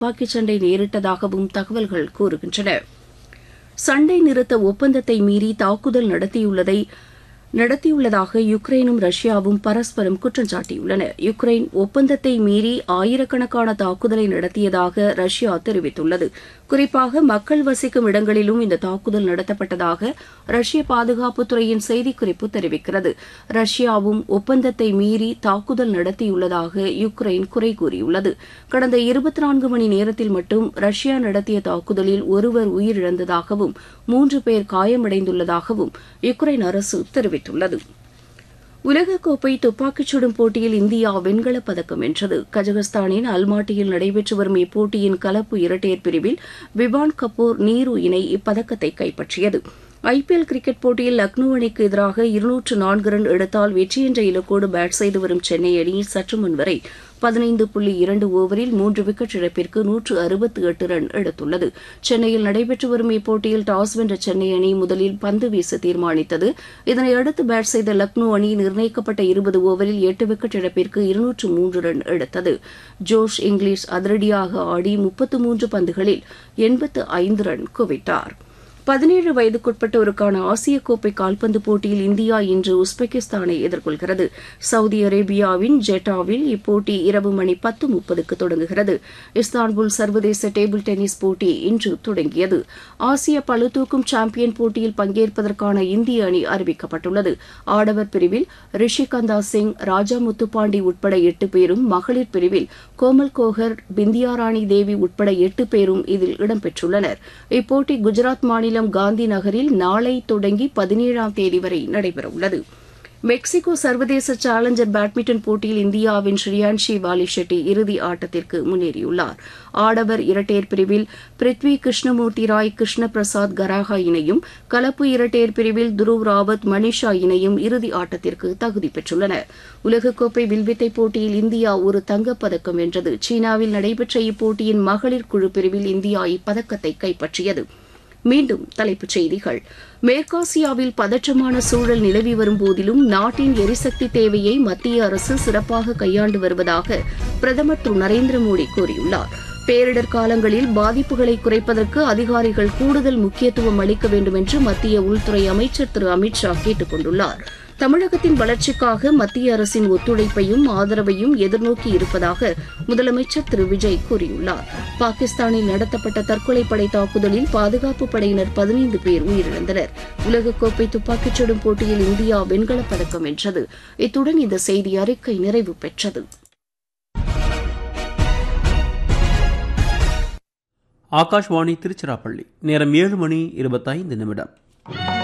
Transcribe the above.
துப்பாக்கிச் சண்டை நேரிட்டதாகவும் தகவல்கள் கூறுகின்றன சண்டை நிறுத்த ஒப்பந்தத்தை மீறி தாக்குதல் நடத்தியுள்ளதை நடத்தியுள்ளதாக யுக்ரைனும் ரஷ்யாவும் பரஸ்பரம் குற்றம் சாட்டியுள்ளன யுக்ரைன் ஒப்பந்தத்தை மீறி ஆயிரக்கணக்கான தாக்குதலை நடத்தியதாக ரஷ்யா தெரிவித்துள்ளது குறிப்பாக மக்கள் வசிக்கும் இடங்களிலும் இந்த தாக்குதல் நடத்தப்பட்டதாக ரஷ்ய பாதுகாப்புத்துறையின் செய்திக்குறிப்பு தெரிவிக்கிறது ரஷ்யாவும் ஒப்பந்தத்தை மீறி தாக்குதல் நடத்தியுள்ளதாக யுக்ரைன் குறை கூறியுள்ளது கடந்த இருபத்தி நான்கு மணி நேரத்தில் மட்டும் ரஷ்யா நடத்திய தாக்குதலில் ஒருவர் உயிரிழந்ததாகவும் மூன்று பேர் காயமடைந்துள்ளதாகவும் யுக்ரைன் அரசு தெரிவித்துள்ளது உலகக்கோப்பை துப்பாக்கிச் சுடும் போட்டியில் இந்தியா வெண்கலப் பதக்கம் வென்றது கஜகஸ்தானின் அல்மாட்டியில் நடைபெற்று வரும் இப்போட்டியின் கலப்பு இரட்டையர் பிரிவில் விவான் கபூர் நீரு இணை இப்பதக்கத்தை கைப்பற்றியது ஐபிஎல் கிரிக்கெட் போட்டியில் லக்னோ அணிக்கு எதிராக இருநூற்று நான்கு ரன் எடுத்தால் வெற்றி என்ற இலக்கோடு பேட் செய்து வரும் சென்னை அணி சற்று முன் வரை பதினைந்து புள்ளி இரண்டு ஓவரில் மூன்று விக்கெட் இழப்பிற்கு நூற்று அறுபத்தி எட்டு ரன் எடுத்துள்ளது சென்னையில் நடைபெற்று வரும் இப்போட்டியில் டாஸ் வென்ற சென்னை அணி முதலில் பந்து வீச தீர்மானித்தது இதனையடுத்து பேட் செய்த லக்னோ அணி நிர்ணயிக்கப்பட்ட இருபது ஓவரில் எட்டு விக்கெட் இழப்பிற்கு இருநூற்று மூன்று ரன் எடுத்தது ஜோஷ் இங்கிலீஷ் அதிரடியாக ஆடி முப்பத்து மூன்று பந்துகளில் எண்பத்து ஐந்து ரன் குவித்தார் பதினேழு வயதுக்குட்பட்டோருக்கான ஆசிய கோப்பை கால்பந்து போட்டியில் இந்தியா இன்று உஸ்பெகிஸ்தானை எதிர்கொள்கிறது சவுதி அரேபியாவின் ஜெட்டாவில் இப்போட்டி இரவு மணி பத்து முப்பதுக்கு தொடங்குகிறது இஸ்தான்புல் சர்வதேச டேபிள் டென்னிஸ் போட்டி இன்று தொடங்கியது ஆசிய பளுதூக்கும் சாம்பியன் போட்டியில் பங்கேற்பதற்கான இந்திய அணி அறிவிக்கப்பட்டுள்ளது ஆடவர் பிரிவில் ரிஷிகந்தா சிங் ராஜா முத்துப்பாண்டி உட்பட எட்டு பேரும் மகளிர் பிரிவில் கோமல் கோகர் பிந்தியாராணி தேவி உட்பட எட்டு பேரும் இதில் இடம்பெற்றுள்ளனர் இப்போட்டி குஜராத் மாநிலம் மாநிலம் காந்தி நகரில் நாளை தொடங்கி பதினேழாம் தேதி வரை நடைபெறவுள்ளது மெக்சிகோ சர்வதேச சேலஞ்சர் பேட்மிண்டன் போட்டியில் இந்தியாவின் ஸ்ரீயான்ஷி வாலி ஷெட்டி இறுதி ஆட்டத்திற்கு முன்னேறியுள்ளார் ஆடவர் இரட்டையர் பிரிவில் பிருத்வி கிருஷ்ணமூர்த்தி ராய் கிருஷ்ண பிரசாத் கராகா இணையும் கலப்பு இரட்டையர் பிரிவில் துருவ் ராவத் மனிஷா இணையும் இறுதி ஆட்டத்திற்கு தகுதி பெற்றுள்ளனர் உலகக்கோப்பை வில்வித்தை போட்டியில் இந்தியா ஒரு தங்கப்பதக்கம் வென்றது சீனாவில் நடைபெற்ற இப்போட்டியின் மகளிர் குழு பிரிவில் இந்தியா இப்பதக்கத்தை கைப்பற்றியது மீண்டும் தலைப்புச் செய்திகள் மேற்காசியாவில் பதற்றமான சூழல் நிலவி வரும் போதிலும் நாட்டின் எரிசக்தி தேவையை மத்திய அரசு சிறப்பாக கையாண்டு வருவதாக பிரதமர் திரு நரேந்திர மோடி கூறியுள்ளார் பேரிடர் காலங்களில் பாதிப்புகளை குறைப்பதற்கு அதிகாரிகள் கூடுதல் முக்கியத்துவம் அளிக்க வேண்டும் என்று மத்திய உள்துறை அமைச்சர் திரு அமித் ஷா கேட்டுக் கொண்டுள்ளார் தமிழகத்தின் வளர்ச்சிக்காக மத்திய அரசின் ஒத்துழைப்பையும் ஆதரவையும் எதிர்நோக்கி இருப்பதாக முதலமைச்சர் திரு விஜய் கூறியுள்ளார் பாகிஸ்தானில் நடத்தப்பட்ட தற்கொலை படை தாக்குதலில் பாதுகாப்பு படையினர் பதினைந்து பேர் உயிரிழந்தனர் உலகக்கோப்பை துப்பாக்கிச் சுடும் போட்டியில் இந்தியா வெண்கலப் பதக்கம் வென்றது இத்துடன் இந்த செய்தி அறிக்கை நிறைவு பெற்றது ஆகாஷ்வாணி திருச்சிராப்பள்ளி நேரம் ஏழு மணி இருபத்தைந்து நிமிடம்